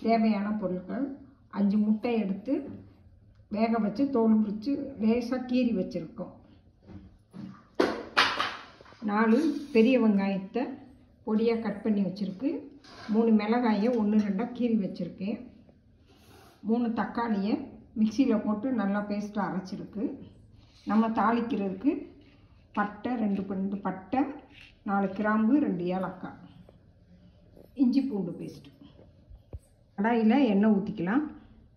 தேவையான பொருட்கள் அஞ்சு முட்டை எடுத்து வேக வச்சு தோல் உரித்து லேசாக கீறி வச்சுருக்கோம் நாலு பெரிய வெங்காயத்தை பொடியாக கட் பண்ணி வச்சுருக்கு மூணு மிளகாயை ஒன்று ரெண்டாக கீறி வச்சுருக்கேன் மூணு தக்காளியை மிக்சியில் போட்டு நல்லா பேஸ்ட்டாக அரைச்சிருக்கு நம்ம தாளிக்கிறதுக்கு பட்டை ரெண்டு ரெண்டு பட்டை நாலு கிராம்பு ரெண்டு ஏலக்காய் இஞ்சி பூண்டு பேஸ்ட்டு கடாயில் எண்ணெய் ஊற்றிக்கலாம்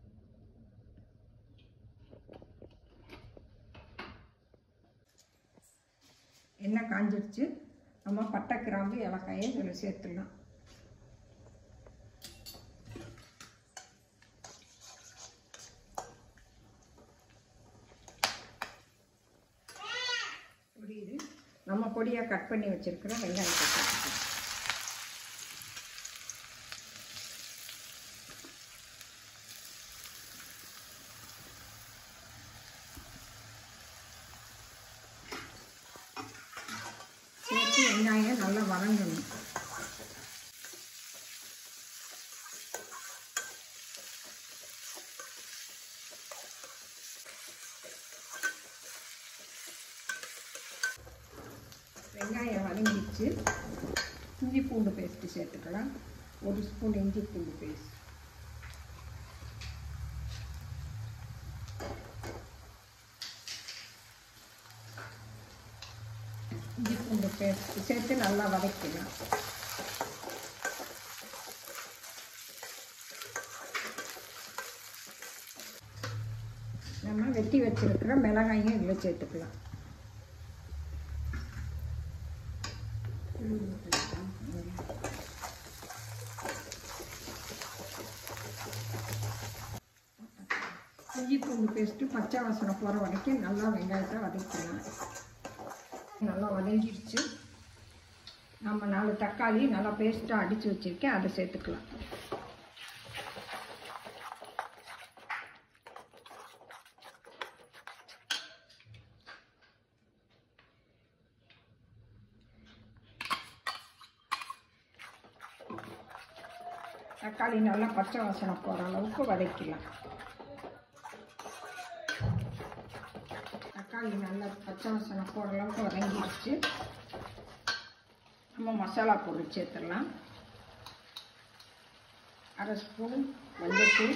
எண்ணெய் காஞ்சிடுச்சு நம்ம பட்டை கிராம்பு ஏலக்காயை இதில் சேர்த்துடலாம் புரியுது நம்ம பொடியாக கட் பண்ணி வச்சுருக்கிற வெங்காயத்தை சேர்த்துக்கலாம் சேர்த்து வெங்காயம் நல்லா வதங்கணும் வெங்காயம் வதங்கிடுச்சு இஞ்சி பூண்டு பேஸ்ட்டு சேர்த்துக்கலாம் ஒரு ஸ்பூன் இஞ்சி பூண்டு பேஸ்ட் இஞ்சி பூண்டு பேஸ்ட் சேர்த்து நல்லா வதக்கலாம் நம்ம வெட்டி வச்சிருக்கிற மிளகாயும் இதில் சேர்த்துக்கலாம் இஞ்சி பூண்டு பேஸ்ட்டு பச்சை வாசனை போகிற வரைக்கும் நல்லா வெங்காயத்தை வதக்கலாம் நல்லா வதங்கிடுச்சு நம்ம நாலு தக்காளி நல்லா பேஸ்ட்டாக அடித்து வச்சுருக்கேன் அதை சேர்த்துக்கலாம் தக்காளி நல்லா பச்சை வாசனை போகிற அளவுக்கு வதக்கலாம் தக்காளி நல்லா பச்சை வாசனை போகிற அளவுக்கு வதங்கிடுச்சு நம்ம மசாலா பொருள் சேர்த்துடலாம் அரை ஸ்பூன் மஞ்சள்தூள்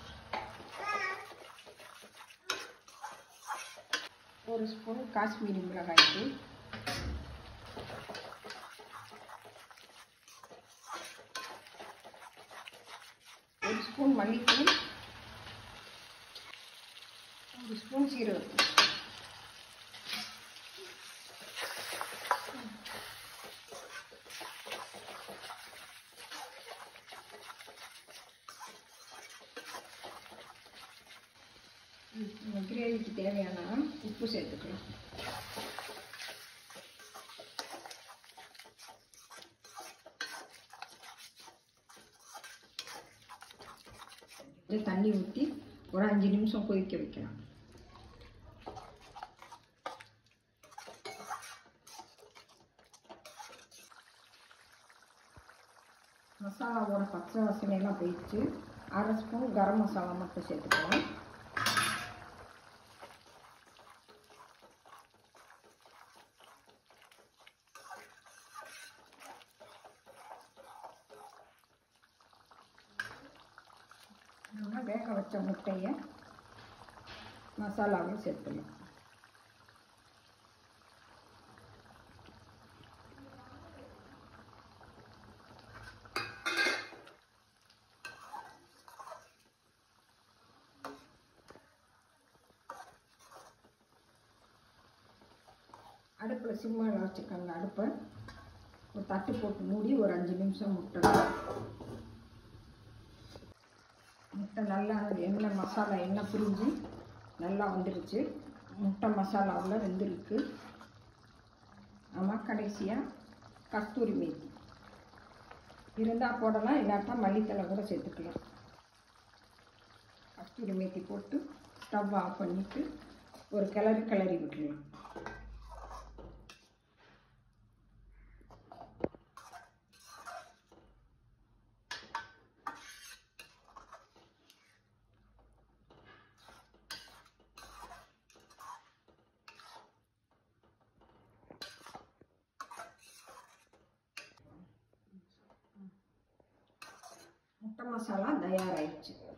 ஒரு ஸ்பூன் காஷ்மீரி மிளகாய் தூள் ஒரு ஸ்பூன் மல்லித்தூள் ஒரு ஸ்பூன் சீரகத்தூள் கிரேவிக்கு தேவையான உப்பு சேர்த்துக்கலாம் இது தண்ணி ஊற்றி ஒரு அஞ்சு நிமிஷம் கொதிக்க வைக்கலாம் மசாலாவோட பச்சை வாசனையெல்லாம் போயிடுச்சு அரை ஸ்பூன் கரம் மசாலா மட்டும் சேர்த்துக்கலாம் நம்ம வேக வச்ச முட்டையை மசாலாவில் சேர்த்துக்கலாம் அடுப்பில் சிம்மில் வச்சுக்கோங்க அடுப்பை ஒரு தட்டு போட்டு மூடி ஒரு அஞ்சு நிமிஷம் முட்டை முட்டை நல்லா எண்ணெய் மசாலா எண்ணெய் பிரிஞ்சு நல்லா வந்துருச்சு முட்டை மசாலாவில் வெந்திருக்கு ஆமாம் கடைசியாக கஸ்தூரி மேத்தி இருந்தால் போடலாம் இல்லாட்டா மல்லித்தலை கூட சேர்த்துக்கலாம் கஸ்தூரி மேத்தி போட்டு ஸ்டவ் ஆஃப் பண்ணிவிட்டு ஒரு கிளறி கிளறி விட்டுடலாம் முட்டை மசாலா தயாராகிடுச்சு